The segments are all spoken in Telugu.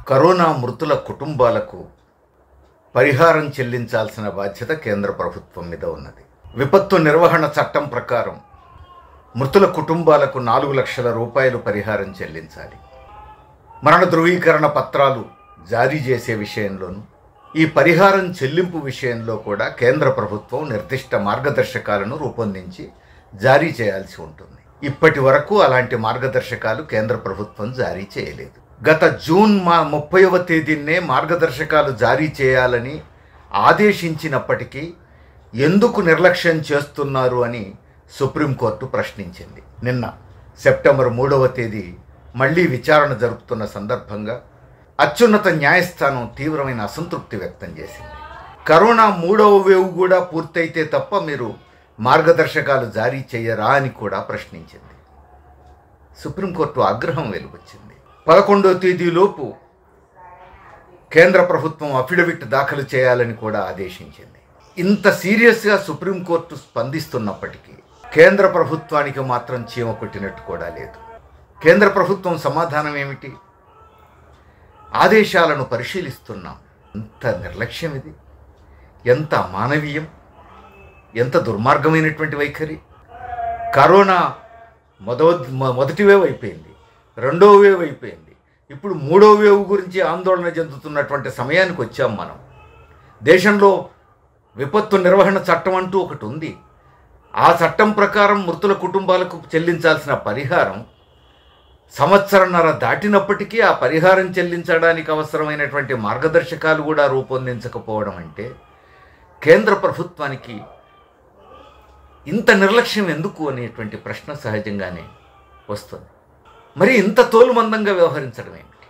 కరోనా మృతుల కుటుంబాలకు పరిహారం చెల్లించాల్సిన బాధ్యత కేంద్ర ప్రభుత్వం మీద ఉన్నది విపత్తు నిర్వహణ చట్టం ప్రకారం మృతుల కుటుంబాలకు నాలుగు లక్షల రూపాయలు పరిహారం చెల్లించాలి మరణ ధృవీకరణ పత్రాలు జారీ చేసే విషయంలోనూ ఈ పరిహారం చెల్లింపు విషయంలో కూడా కేంద్ర ప్రభుత్వం నిర్దిష్ట మార్గదర్శకాలను రూపొందించి జారీ చేయాల్సి ఉంటుంది ఇప్పటి వరకు అలాంటి మార్గదర్శకాలు కేంద్ర ప్రభుత్వం జారీ చేయలేదు గత జూన్ మా ముప్పైవ తేదీనే మార్గదర్శకాలు జారీ చేయాలని ఆదేశించినప్పటికీ ఎందుకు నిర్లక్ష్యం చేస్తున్నారు అని సుప్రీంకోర్టు ప్రశ్నించింది నిన్న సెప్టెంబర్ మూడవ తేదీ మళ్లీ విచారణ జరుపుతున్న సందర్భంగా అత్యున్నత న్యాయస్థానం తీవ్రమైన అసంతృప్తి వ్యక్తం చేసింది కరోనా మూడవ వేవ్ కూడా పూర్తయితే తప్ప మీరు మార్గదర్శకాలు జారీ చేయరా అని కూడా ప్రశ్నించింది సుప్రీంకోర్టు ఆగ్రహం వెలువచ్చింది పదకొండో తేదీలోపు కేంద్ర ప్రభుత్వం అఫిడవిట్ దాఖలు చేయాలని కూడా ఆదేశించింది ఇంత సీరియస్గా సుప్రీంకోర్టు స్పందిస్తున్నప్పటికీ కేంద్ర ప్రభుత్వానికి మాత్రం చీమ కొట్టినట్టు కూడా లేదు కేంద్ర ప్రభుత్వం సమాధానం ఏమిటి ఆదేశాలను పరిశీలిస్తున్నాం ఎంత నిర్లక్ష్యం ఇది ఎంత అమానవీయం ఎంత దుర్మార్గమైనటువంటి వైఖరి కరోనా మొద మొదటి వేవ్ అయిపోయింది రెండో వేవ్ అయిపోయింది ఇప్పుడు మూడో వేవ్ గురించి ఆందోళన చెందుతున్నటువంటి సమయానికి వచ్చాం మనం దేశంలో విపత్తు నిర్వహణ చట్టం అంటూ ఒకటి ఉంది ఆ చట్టం ప్రకారం మృతుల కుటుంబాలకు చెల్లించాల్సిన పరిహారం సంవత్సరన్నర దాటినప్పటికీ ఆ పరిహారం చెల్లించడానికి అవసరమైనటువంటి మార్గదర్శకాలు కూడా రూపొందించకపోవడం అంటే కేంద్ర ప్రభుత్వానికి ఇంత నిర్లక్ష్యం ఎందుకు అనేటువంటి ప్రశ్న సహజంగానే వస్తుంది మరి ఇంత తోలుమందంగా వ్యవహరించడం ఏమిటి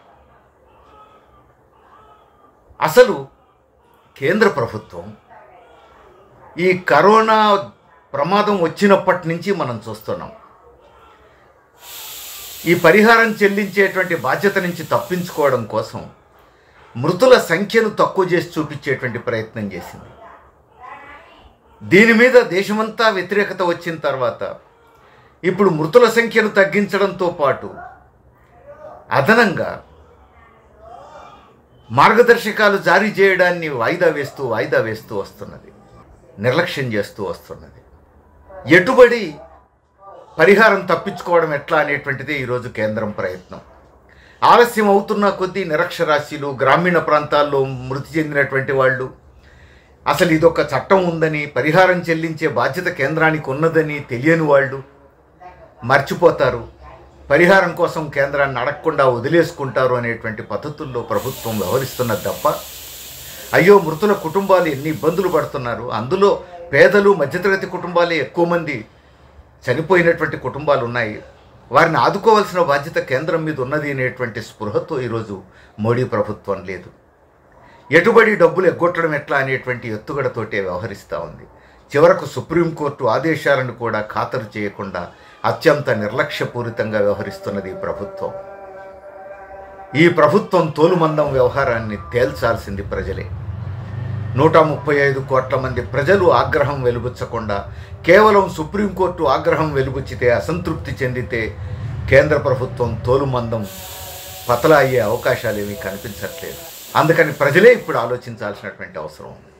అసలు కేంద్ర ప్రభుత్వం ఈ కరోనా ప్రమాదం వచ్చినప్పటి నుంచి మనం చూస్తున్నాం ఈ పరిహారం చెల్లించేటువంటి బాధ్యత నుంచి తప్పించుకోవడం కోసం మృతుల సంఖ్యను తక్కువ చేసి చూపించేటువంటి ప్రయత్నం చేసింది దీని మీద దేశమంతా వ్యతిరేకత వచ్చిన తర్వాత ఇప్పుడు మృతుల సంఖ్యను తగ్గించడంతో పాటు అదనంగా మార్గదర్శకాలు జారీ చేయడాన్ని వాయిదా వేస్తూ వాయిదా వేస్తూ వస్తున్నది నిర్లక్ష్యం చేస్తూ వస్తున్నది ఎటుబడి పరిహారం తప్పించుకోవడం ఎట్లా అనేటువంటిదే ఈరోజు కేంద్రం ప్రయత్నం ఆలస్యం అవుతున్న కొద్దీ నిరక్షరాస్యులు గ్రామీణ ప్రాంతాల్లో మృతి చెందినటువంటి వాళ్ళు అసలు ఇదొక చట్టం ఉందని పరిహారం చెల్లించే బాధ్యత కేంద్రానికి ఉన్నదని తెలియని వాళ్ళు మర్చిపోతారు పరిహారం కోసం కేంద్రాన్ని అడగకుండా వదిలేసుకుంటారు అనేటువంటి పద్ధతుల్లో ప్రభుత్వం వ్యవహరిస్తున్నది తప్ప అయ్యో మృతుల కుటుంబాలు ఎన్ని ఇబ్బందులు పడుతున్నారు అందులో పేదలు మధ్యతరగతి కుటుంబాలే ఎక్కువ మంది చనిపోయినటువంటి కుటుంబాలు ఉన్నాయి వారిని ఆదుకోవాల్సిన బాధ్యత కేంద్రం మీద ఉన్నది అనేటువంటి స్పృహతో ఈరోజు మోడీ ప్రభుత్వం లేదు ఎటుబడి డబ్బులు ఎగ్గొట్టడం ఎట్లా అనేటువంటి ఎత్తుగడతోటే వ్యవహరిస్తూ ఉంది చివరకు సుప్రీంకోర్టు ఆదేశాలను కూడా ఖాతరు చేయకుండా అత్యంత నిర్లక్ష్యపూరితంగా వ్యవహరిస్తున్నది ఈ ప్రభుత్వం ఈ ప్రభుత్వం తోలుమందం వ్యవహారాన్ని తేల్చాల్సింది ప్రజలే నూట ముప్పై ఐదు కోట్ల మంది ప్రజలు ఆగ్రహం వెలుగుచ్చకుండా కేవలం సుప్రీంకోర్టు ఆగ్రహం వెలుగుచ్చితే అసంతృప్తి చెందితే కేంద్ర ప్రభుత్వం తోలుమందం పతలా అయ్యే అవకాశాలు ఏమీ కనిపించట్లేదు అందుకని ప్రజలే ఇప్పుడు ఆలోచించాల్సినటువంటి అవసరం ఉంది